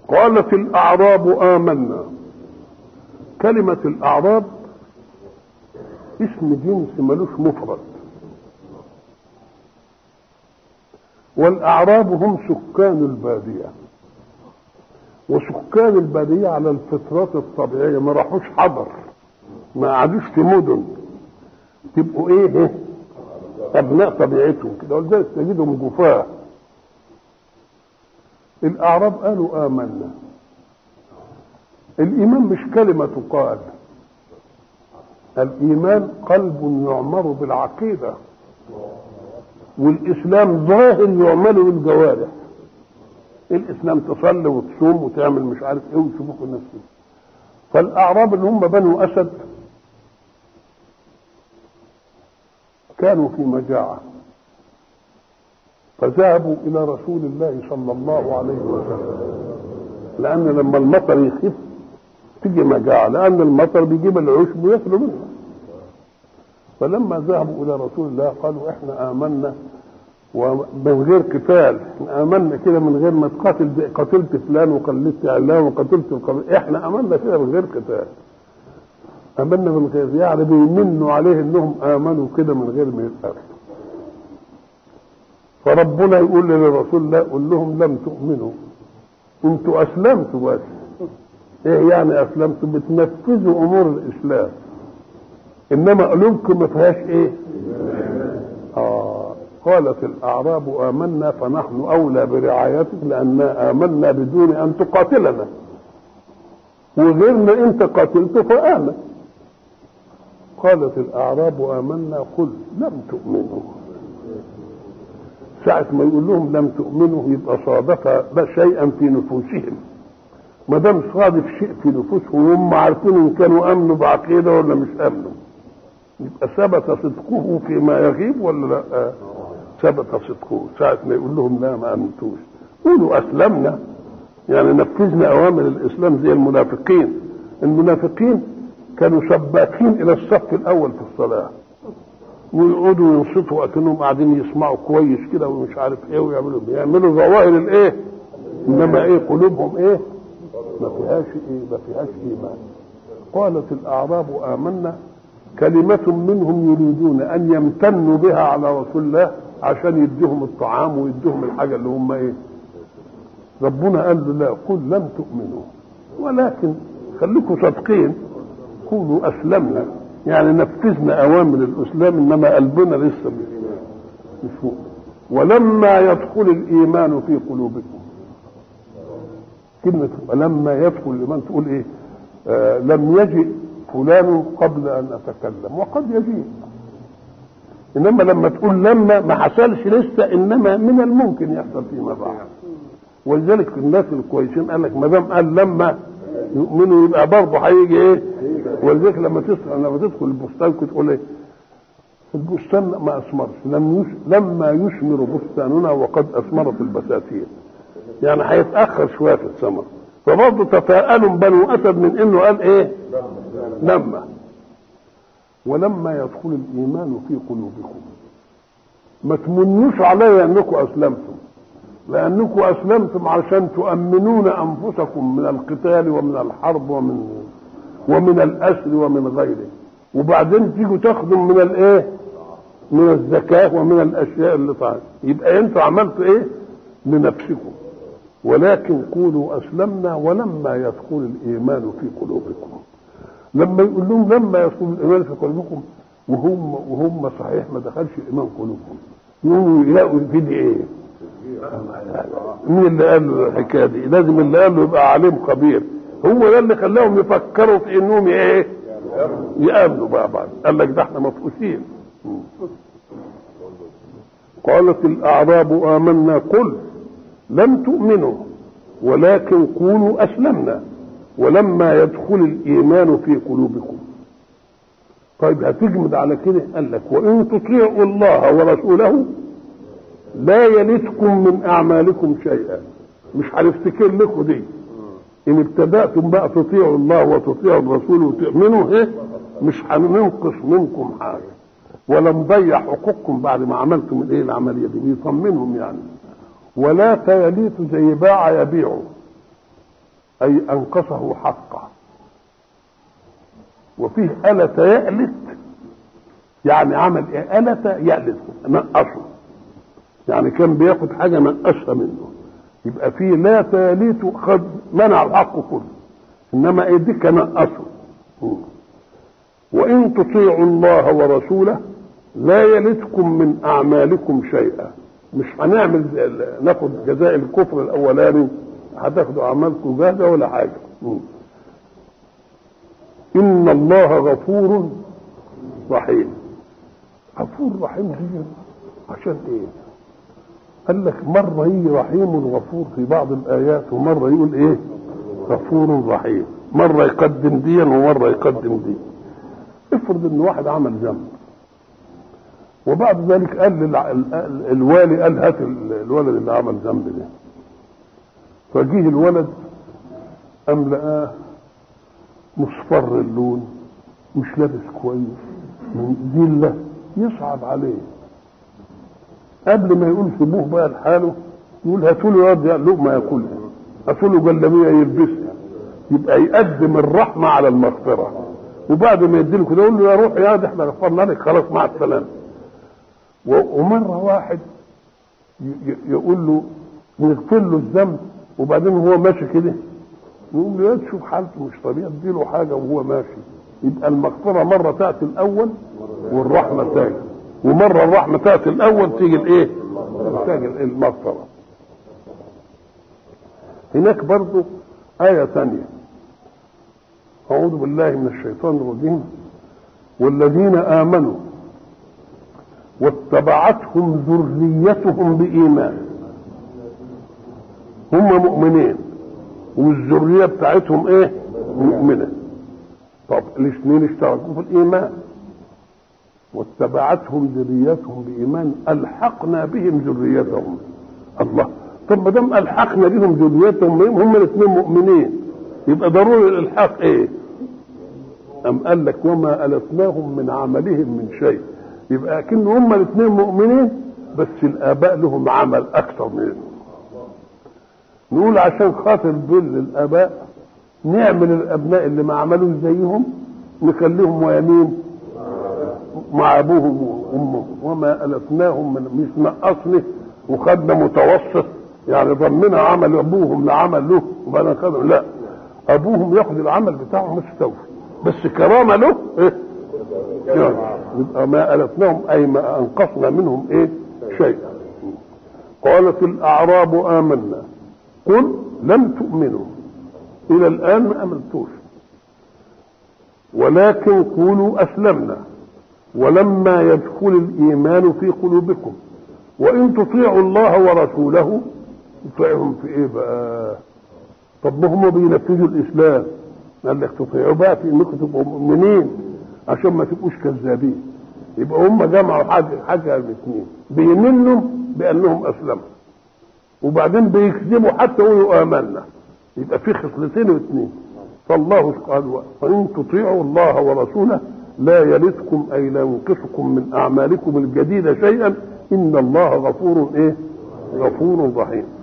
قالت الأعراب آمنا كلمة الأعراب اسم جنس ملوش مفرد والأعراب هم سكان البادية وسكان البادية على الفطرات الطبيعية ما راحوش حضر ما قعدوش في مدن تبقوا ايه ابناء طبيعتهم كده ولذلك تجدهم جفاه الاعراب قالوا امنا الايمان مش كلمه تقال الايمان قلب يعمر بالعقيده والاسلام ظاهر يعمل بالجوارح الاسلام تصلي وتصوم وتعمل مش عارف ايه ويشوفوك الناس كده فالاعراب اللي هم بنو اسد كانوا في مجاعه فذهبوا الى رسول الله صلى الله عليه وسلم لان لما المطر يخف تيجي مجاعه لان المطر بيجيب العشب وياكلوا منها فلما ذهبوا الى رسول الله قالوا احنا امنا ومن غير قتال امنا كده من غير ما تقاتل قتلت فلان وقتلت علان وقتلت القبيل احنا امنا كده من غير قتال امنا من غير يعني بيمنوا عليه انهم امنوا كده من غير ما يتقاتلوا فربنا يقول للرسول لا قول لهم لم تؤمنوا انتوا اسلمتوا بس ايه يعني اسلمتوا بتنفذوا امور الاسلام انما قلوبكم ما فيهاش ايه اه قالت الاعراب امنا فنحن اولى برعايتك لاننا امنا بدون ان تقاتلنا وغيرنا انت قاتلت فامن قالت الاعراب امنا قل لم تؤمنوا ساعة ما يقول لهم لم تؤمنوا يبقى صادف شيئا في نفوسهم ما دام صادف شيء في نفوسهم وهم عارفين ان كانوا امنوا بعقيده ولا مش امنوا يبقى ثبت صدقه فيما يغيب ولا لا ثبت صدقه ساعة ما يقول لهم لا ما امنتوش قولوا اسلمنا يعني نفذنا اوامر الاسلام زي المنافقين المنافقين كانوا سباقين الى الصف الاول في الصلاه ويقعدوا ينصتوا اكنهم قاعدين يسمعوا كويس كده ومش عارف ايه ويعملوا يعملوا ظواهر الايه انما ايه قلوبهم ايه ما فيهاش ايه ما فيهاش ايمان قالت الاعراب امنا كلمة منهم يريدون ان يمتنوا بها على رسول الله عشان يديهم الطعام ويديهم الحاجة اللي هم ايه ربنا قال له لا قل لم تؤمنوا ولكن خليكم صادقين قولوا اسلمنا يعني نفذنا اوامر الاسلام انما قلبنا لسه مش فوق ولما يدخل الايمان في قلوبكم كلمة ولما يدخل الايمان تقول ايه آه لم يجئ فلان قبل ان اتكلم وقد يجيء انما لما تقول لما ما حصلش لسه انما من الممكن يحصل فيما بعد ولذلك الناس الكويسين قال لك ما دام قال لما يؤمنوا يبقى برضه هيجي ايه ولذلك لما تسمع لما تدخل البستان كنت تقول ايه البستان ما اثمرش لم يش... لما يثمر بستاننا وقد اثمرت البساتين يعني هيتاخر شويه في الثمر فبرضه تفاءلوا بنو اسد من انه قال ايه لما ولما يدخل الايمان في قلوبكم ما تمنوش علي انكم اسلمتم لانكم اسلمتم عشان تؤمنون انفسكم من القتال ومن الحرب ومن ومن الاسر ومن غيره وبعدين تيجوا تاخذوا من الايه من الزكاه ومن الاشياء اللي طالع يبقى انتوا عملتوا ايه لنفسكم ولكن قولوا اسلمنا ولما يدخل الايمان في قلوبكم لما يقول لهم لما يدخل الايمان في قلوبكم وهم وهم صحيح ما دخلش الايمان قلوبهم يقوموا يلاقوا في دي ايه مين اللي قال له الحكايه دي لازم اللي قال له يبقى عليم خبير هو ده اللي خلاهم يفكروا في انهم ايه يامنوا بقى بعض قال لك ده احنا مفقوسين قالت الاعراب امنا قل لم تؤمنوا ولكن قولوا اسلمنا ولما يدخل الايمان في قلوبكم طيب هتجمد على كده قال لك وان تطيعوا الله ورسوله لا يلتكم من اعمالكم شيئا مش هنفتكر لكم دي ان ابتداتم بقى تطيعوا الله وتطيعوا الرسول وتؤمنوا ايه مش هننقص منكم حاجه ولا نضيع حقوقكم بعد ما عملتم الايه العمليه دي بيطمنهم يعني ولا تيليت زي باع يبيعوا أي أنقصه حقه وفيه ألت يألت يعني عمل إيه ألت يألت نقصه يعني كان بياخد حاجة نقصها منه يبقى فيه لا تاليت خد منع الحق كله إنما إيه دي كان نقصه وإن تطيعوا الله ورسوله لا يلتكم من أعمالكم شيئا مش هنعمل ناخد جزاء الكفر الأولاني هتاخدوا أعمالكم جاهزة ولا حاجة إن الله غفور رحيم غفور رحيم دي عشان إيه؟ قال لك مرة يجي رحيم غفور في بعض الآيات ومرة يقول إيه؟ غفور رحيم مرة يقدم ديا ومرة يقدم دي افرض ان واحد عمل ذنب وبعد ذلك قال الوالي قال هات الولد اللي عمل ذنب ده فجيه الولد قام لقاه مصفر اللون مش لابس كويس من ذله يصعب عليه قبل ما يقول سيبوه بقى لحاله يقول هاتوا له ياض لقمه ياكلها هاتوا له جلابيه يلبسها يبقى يقدم الرحمه على المغفره وبعد ما يديله كده يقول له يا روح يا ده احنا غفرنا لك خلاص مع السلامه ومره واحد يقول له نغفر له الذنب وبعدين هو ماشي كده يقول له يا تشوف حالته مش طبيعي اديله حاجه وهو ماشي يبقى المغفره مره تاتي الاول والرحمه تاجي ومره الرحمه تاتي الاول تيجي الايه؟ تيجي المغفره هناك برضه آية ثانية أعوذ بالله من الشيطان الرجيم والذين آمنوا واتبعتهم ذريتهم بإيمان هم مؤمنين والذرية بتاعتهم ايه مؤمنة طب الاثنين اشتركوا في الإيمان واتبعتهم ذريتهم بإيمان ألحقنا بهم ذريتهم الله طب ما دام ألحقنا بهم ذريتهم هم الاثنين مؤمنين يبقى ضروري الإلحاق إيه؟ أم قال لك وما ألتناهم من عملهم من شيء يبقى أكن هم الاثنين مؤمنين بس الآباء لهم عمل أكثر منهم نقول عشان خاطر بر الآباء نعمل الأبناء اللي ما عملوش زيهم نخليهم ويمين مع أبوهم وأمهم وما ألتناهم من مش نقصني وخدنا متوسط يعني ضمنا عمل أبوهم لعمل له وبعدين خدوا لا أبوهم ياخد العمل بتاعه مستوفي بس كرامه له ايه يعني يبقى ما الفناهم اي ما انقصنا منهم ايه شيئا قالت الاعراب امنا قل لم تؤمنوا الى الان ما امنتوش ولكن قولوا اسلمنا ولما يدخل الايمان في قلوبكم وان تطيعوا الله ورسوله تطيعهم في ايه بقى طب ما هم بينفذوا الاسلام قال لك تطيعوا بقى في انكم تبقوا مؤمنين عشان ما تبقوش كذابين يبقى هم جمعوا حاجه حاجه الاثنين بيمنوا بانهم اسلموا وبعدين بيكذبوا حتى يقولوا امنا يبقى في خصلتين واثنين فالله قال وان تطيعوا الله ورسوله لا يلدكم اي لا ينقصكم من اعمالكم الجديده شيئا ان الله غفور ايه غفور رحيم